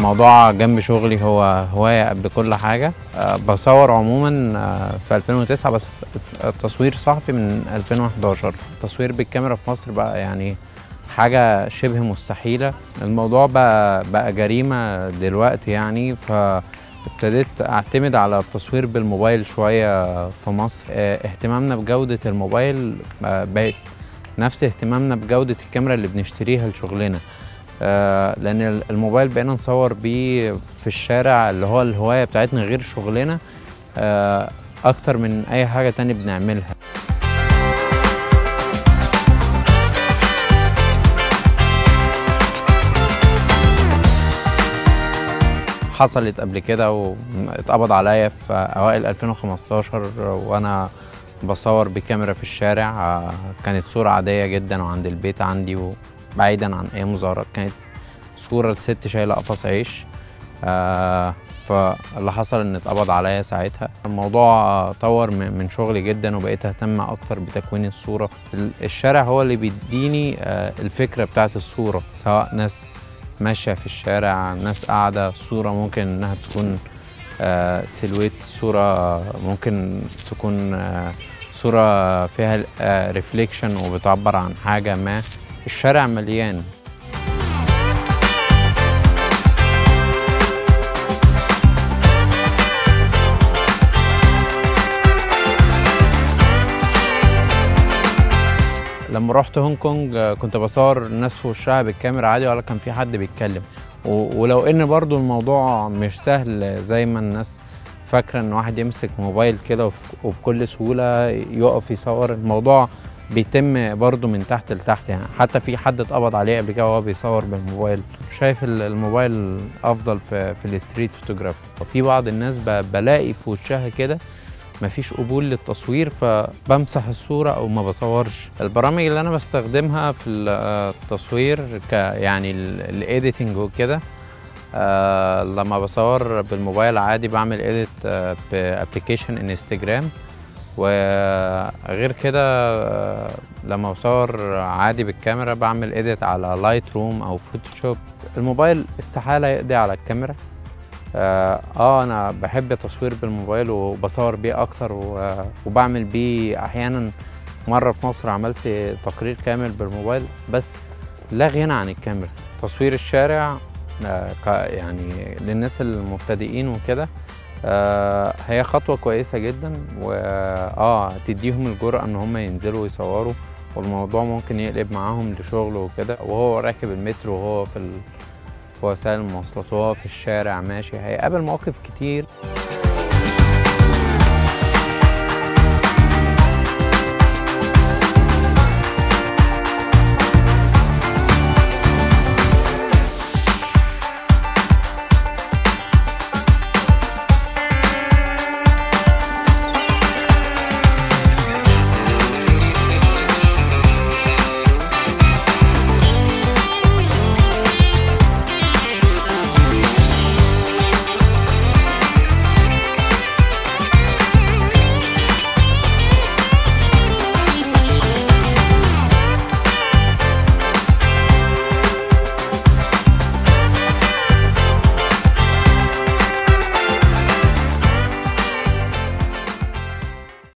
الموضوع جنب شغلي هو هواية قبل كل حاجة آه، بصور عموما آه، في 2009 بس التصوير صحفي من 2011 التصوير بالكاميرا في مصر بقى يعني حاجة شبه مستحيلة الموضوع بقى بقى جريمة دلوقتي يعني فابتديت اعتمد على التصوير بالموبايل شوية في مصر آه، اهتمامنا بجودة الموبايل آه، بقت نفس اهتمامنا بجودة الكاميرا اللي بنشتريها لشغلنا آه، لان الموبايل بقينا نصور بيه في الشارع اللي هو الهوايه بتاعتنا غير شغلنا آه، اكتر من اي حاجه تانية بنعملها حصلت قبل كده واتقبض عليا في اوائل 2015 وانا بصور بكاميرا في الشارع آه، كانت صورة عادية جدا وعند البيت عندي وبعيدا عن أي مظاهرات كانت صورة لست شايلة قفص عيش آه فاللي حصل إن اتقبض عليا ساعتها الموضوع آه، طور من من شغلي جدا وبقيت أهتم أكتر بتكوين الصورة ال- الشارع هو اللي بيديني آه الفكرة بتاعت الصورة سواء ناس ماشية في الشارع ناس قاعدة صورة ممكن إنها تكون آه، سيلويت صورة ممكن تكون آه، صورة فيها ريفليكشن وبتعبر عن حاجة ما الشارع مليان لما رحت هونج كونج آه، كنت بصور الناس في وشها بالكاميرا عادي ولا كان في حد بيتكلم و- ولو ان برضو الموضوع مش سهل زي ما الناس فاكره ان واحد يمسك موبايل كده وف- وبكل سهوله يقف يصور الموضوع بيتم برضو من تحت لتحت يعني حتى في حد اتقبض عليه قبل كده وهو بيصور بالموبايل شايف ال- الموبايل افضل في في الستريت فوتوغرافي وفي بعض الناس ب- بلاقي في وشها كده مفيش قبول للتصوير فبمسح الصورة أو ما بصورش البرامج اللي أنا بستخدمها في التصوير ك يعني الإيديتنج وكده آه لما بصور بالموبايل عادي بعمل إيديت آه بأبليكيشن انستجرام وغير كده آه لما بصور عادي بالكاميرا بعمل إيديت على لايت روم أو فوتوشوب الموبايل استحالة يقضي على الكاميرا اه آه، انا بحب التصوير بالموبايل وبصور بيه اكتر و- وبعمل بيه احيانا مره في مصر عملت تقرير كامل بالموبايل بس لا غنى عن الكاميرا تصوير الشارع آه ك- يعني للناس المبتدئين وكده آه هي خطوه كويسه جدا واه تديهم الجرأة ان هم ينزلوا ويصوروا والموضوع ممكن يقلب معاهم لشغل وكده وهو راكب المترو وهو في ال... في وسائل المواصلات وهو في الشارع ماشي هيقابل مواقف كتير